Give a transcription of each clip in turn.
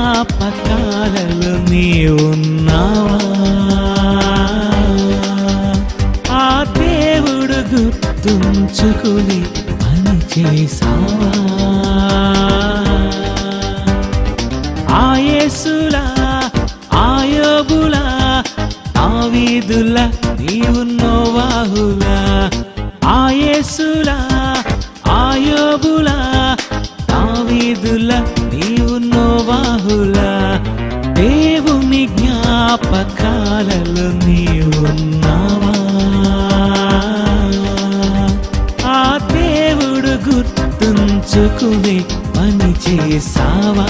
జ్ఞాపకాలలో నీ ఉన్నావా ఆ దేవుడు గుర్తుంచుకుని పని చేసావా ఆయేసులా ఆయోబులా ఆవీదులా నీవు నోవాహులా ఆయేసులా ఆయోబులా ఆవీదులా నీవు నోవాహులా దేవుని జ్ఞాపకాలలో నీవున్నావా ఆ దేవుడు గుర్తుంచుకుని పని చేసావా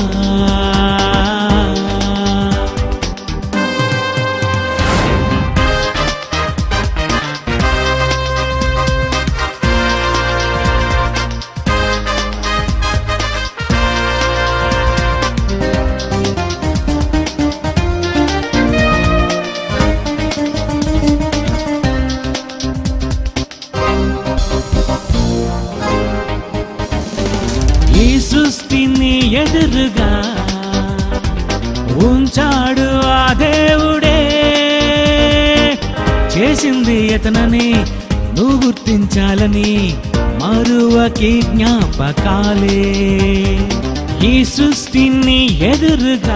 ఈ సృష్టిని ఎదురుగా ఉంచాడు ఆ దేవుడే చేసింది అతనని నువ్వు గుర్తించాలని మరువకి జ్ఞాపకాలే ఈ సృష్టిని ఎదురుగా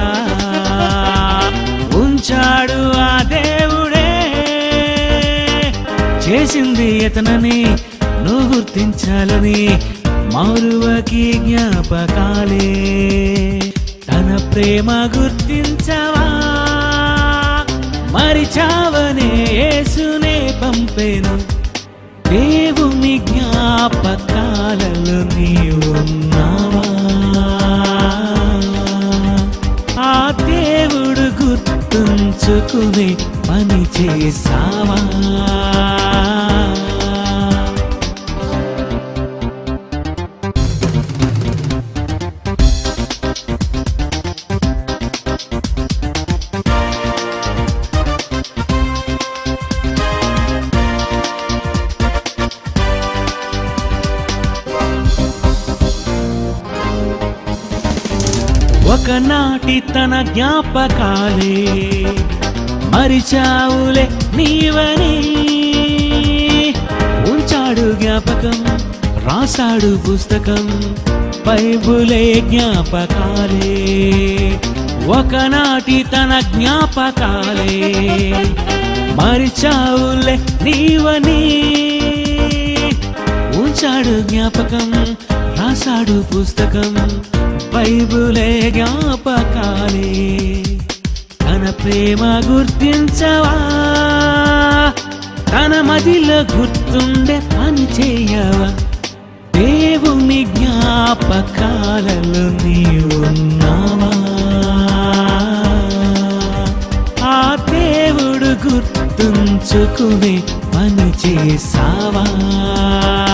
ఉంచాడు ఆ దేవుడే చేసింది అతనని నువ్వు గుర్తించాలని మరువకి జ్ఞాపకాలే తన ప్రేమ గుర్తించవా మరిచావనే యేసునే పంపేను దేవుని జ్ఞాపకాలలో నీవున్నావా ఆ దేవుడు గుర్తుంచుకుని పని చేసావా ఒకనాటి తన జ్ఞాపకాలే మరిచావులే నీవని ఉంచాడు జ్ఞాపకం రాశాడు పుస్తకం బైబులే జ్ఞాపకాలే ఒకనాటి తన జ్ఞాపకాలే మరిచావులే నీవని ఉంచాడు జ్ఞాపకం రాశాడు పుస్తకం బైబులే జ్ఞాపకాలే తన ప్రేమ గుర్తించవా తన మదిలో గుర్తుండే పని చేయవా దేవుని జ్ఞాపకాలలో నీవున్నావా ఆ దేవుడు గుర్తుంచుకుని పని చేసావా